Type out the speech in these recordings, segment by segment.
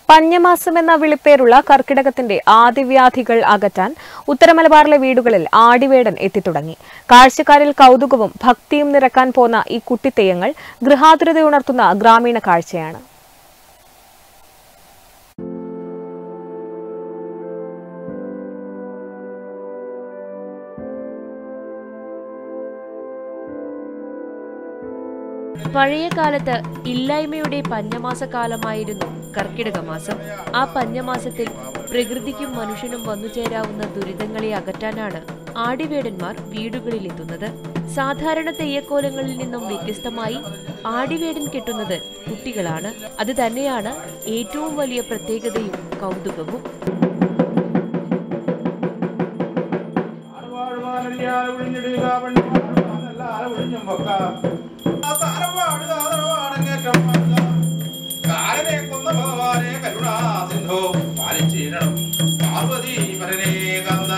പഞ്ഞമാസം എന്ന വിളിപ്പേരുള്ള കർക്കിടകത്തിന്റെ ആദിവ്യാധികൾ അകറ്റാൻ ഉത്തരമലബാറിലെ വീടുകളിൽ ആടിവേടൻ എത്തിത്തുടങ്ങി കാഴ്ചക്കാരിൽ കൗതുകവും ഭക്തിയും നിറക്കാൻ പോന്ന ഈ കുട്ടിത്തെയ്യങ്ങൾ ഗൃഹാതുരതയുണർത്തുന്ന ഗ്രാമീണ കാഴ്ചയാണ് പഴയ കാലത്ത് ഇല്ലായ്മയുടെ പഞ്ഞമാസക്കാലമായിരുന്നു കർക്കിടക മാസം ആ പഞ്ഞമാസത്തിൽ പ്രകൃതിക്കും മനുഷ്യനും വന്നുചേരാവുന്ന ദുരിതങ്ങളെ അകറ്റാനാണ് ആടിവേടന്മാർ വീടുകളിലെത്തുന്നത് സാധാരണ തെയ്യക്കോലങ്ങളിൽ നിന്നും വ്യത്യസ്തമായി ആടിവേടൻ കെട്ടുന്നത് കുട്ടികളാണ് അത് തന്നെയാണ് ഏറ്റവും വലിയ പ്രത്യേകതയും കൗതുകവും പാർവതി പരനേ കന്ദ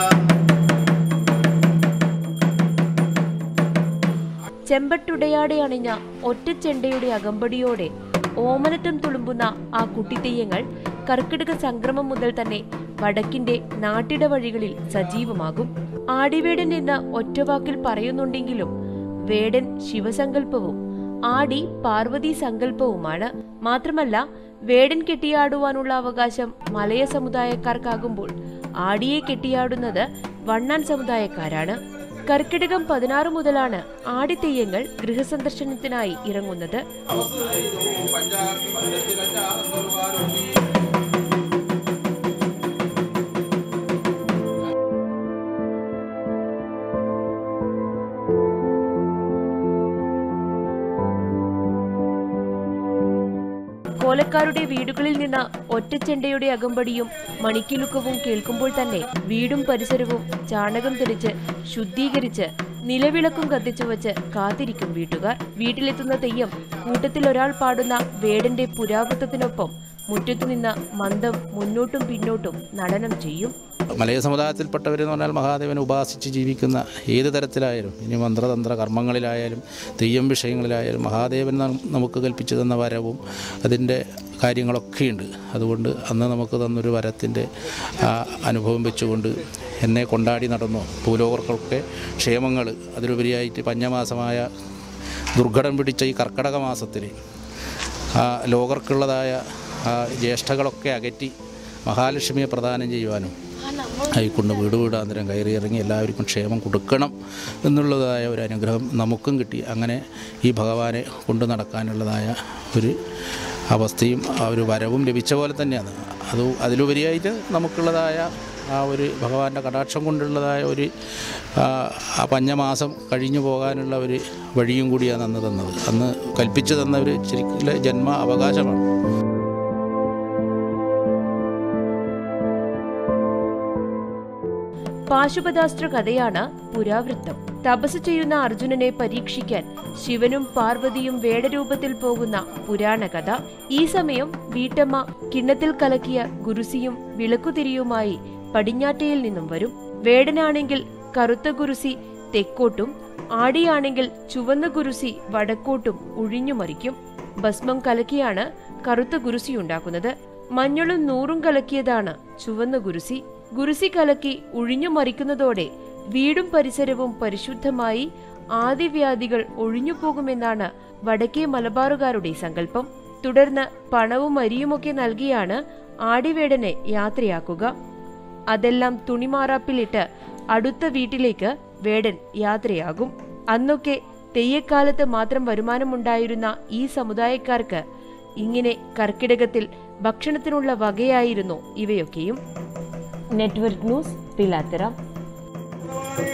ചെമ്പട്ടുടയാടെ അണിഞ്ഞ ഒറ്റച്ചെണ്ടയുടെ അകമ്പടിയോടെ ഓമനത്തം തുളുമ്പുന്ന ആ കുട്ടിത്തെയ്യങ്ങൾ കർക്കിടക സംക്രമം മുതൽ തന്നെ വടക്കിന്റെ നാട്ടിട വഴികളിൽ സജീവമാകും ആടിവേടൻ എന്ന ഒറ്റവാക്കിൽ പറയുന്നുണ്ടെങ്കിലും വേടൻ ശിവസങ്കല്പവും ആടി പാർവതി സങ്കല്പവുമാണ് മാത്രമല്ല വേടൻ കെട്ടിയാടുവാനുള്ള അവകാശം മലയ സമുദായക്കാർക്കാകുമ്പോൾ ആടിയെ കെട്ടിയാടുന്നത് വണ്ണാൻ സമുദായക്കാരാണ് കർക്കിടകം പതിനാറ് മുതലാണ് ആടിത്തെയ്യങ്ങൾ ഗൃഹസന്ദർശനത്തിനായി ഇറങ്ങുന്നത് കോലക്കാരുടെ വീടുകളിൽ നിന്ന് ഒറ്റച്ചെണ്ടയുടെ അകമ്പടിയും മണിക്കിലുക്കവും കേൾക്കുമ്പോൾ തന്നെ വീടും പരിസരവും ചാണകം തെളിച്ച് ശുദ്ധീകരിച്ച് നിലവിളക്കും കത്തിച്ചു വച്ച് കാത്തിരിക്കും വീട്ടുകാർ വീട്ടിലെത്തുന്ന തെയ്യം കൂട്ടത്തിൽ ഒരാൾ പാടുന്ന വേടന്റെ പുരാവൃത്തത്തിനൊപ്പം മുറ്റത്തു നിന്ന് മന്ദം മുന്നോട്ടും പിന്നോട്ടും നടനം ചെയ്യും മലയ സമുദായത്തിൽപ്പെട്ടവരെന്ന് പറഞ്ഞാൽ മഹാദേവനെ ഉപാസിച്ച് ജീവിക്കുന്ന ഏത് തരത്തിലായാലും ഇനി മന്ത്രതന്ത്ര കർമ്മങ്ങളിലായാലും തെയ്യം വിഷയങ്ങളിലായാലും മഹാദേവൻ നം- നമുക്ക് കൽപ്പിച്ചു തന്ന വരവും അതിൻ്റെ കാര്യങ്ങളൊക്കെയുണ്ട് അതുകൊണ്ട് അന്ന് നമുക്ക് തന്നൊരു വരത്തിൻ്റെ ആ, അനുഭവം വെച്ചുകൊണ്ട് എന്നെ കൊണ്ടാടി നടന്നു ഭൂലോകർക്കൊക്കെ ക്ഷേമങ്ങൾ അതിലുപരിയായിട്ട് പഞ്ഞമാസമായ ദുർഘടം പിടിച്ച ഈ കർക്കടക മാസത്തിൽ ആ ലോകർക്കുള്ളതായ ആ ജ്യേഷ്ഠകളൊക്കെ അകറ്റി മഹാലക്ഷ്മിയെ പ്രദാനം ചെയ്യുവാനും ആയിക്കൊണ്ട് വീട് വീടാന്തരം കയറി ഇറങ്ങി എല്ലാവർക്കും ക്ഷേമം കൊടുക്കണം എന്നുള്ളതായ ഒരു അനുഗ്രഹം നമുക്കും കിട്ടി അങ്ങനെ ഈ ഭഗവാനെ കൊണ്ടു നടക്കാനുള്ളതായ ഒരു അവസ്ഥയും ആ ഒരു വരവും ലഭിച്ച പോലെ തന്നെയാണ് അത് അതിലുപരിയായിട്ട് നമുക്കുള്ളതായ ആ ഒരു ഭഗവാന്റെ കടാക്ഷം കൊണ്ടുള്ളതായ ഒരു ആ, ആ പഞ്ഞമാസം കഴിഞ്ഞു പോകാനുള്ള ഒരു വഴിയും കൂടിയാണ് അന്ന് തന്നത് അന്ന് കൽപ്പിച്ചു തന്ന ഒരു ശരിക്കുള്ള ജന്മ അവകാശമാണ് പാശുപതാസ്ത്ര കഥയാണ് പുരാവൃത്തം തപസ് ചെയ്യുന്ന അർജുനനെ പരീക്ഷിക്കാൻ ശിവനും പാർവതിയും വേടരൂപത്തിൽ പോകുന്ന പുരാണ കഥ ഈ സമയം വീട്ടമ്മ കിണ്ണത്തിൽ കലക്കിയ ഗുരുസിയും വിളക്കുതിരിയുമായി പടിഞ്ഞാറ്റയിൽ നിന്നും വരും വേടനാണെങ്കിൽ കറുത്ത ഗുരുസി തെക്കോട്ടും ആടിയാണെങ്കിൽ ചുവന്ന ഗുരുസി വടക്കോട്ടും ഉഴിഞ്ഞുമറിക്കും ഭസ്മം കലക്കിയാണ് കറുത്ത ഗുരുസി ഉണ്ടാക്കുന്നത് മഞ്ഞളും നൂറും കലക്കിയതാണ് ചുവന്ന ഗുരുസി ഗുരുസി കലക്കി ഉഴിഞ്ഞു മറിക്കുന്നതോടെ വീടും പരിസരവും പരിശുദ്ധമായി ആദിവ്യാധികൾ ഒഴിഞ്ഞു പോകുമെന്നാണ് വടക്കേ മലബാറുകാരുടെ സങ്കല്പം തുടർന്ന് പണവും അരിയുമൊക്കെ നൽകിയാണ് ആടിവേടനെ യാത്രയാക്കുക അതെല്ലാം തുണിമാറാപ്പിലിട്ട് അടുത്ത വീട്ടിലേക്ക് വേടൻ യാത്രയാകും അന്നൊക്കെ തെയ്യക്കാലത്ത് മാത്രം വരുമാനമുണ്ടായിരുന്ന ഈ സമുദായക്കാർക്ക് ഇങ്ങനെ കർക്കിടകത്തിൽ ഭക്ഷണത്തിനുള്ള വകയായിരുന്നു ഇവയൊക്കെയും നെറ്റ്വർക്ക് ന്യൂസ് പിലാത്തറ ഭഗവാനേ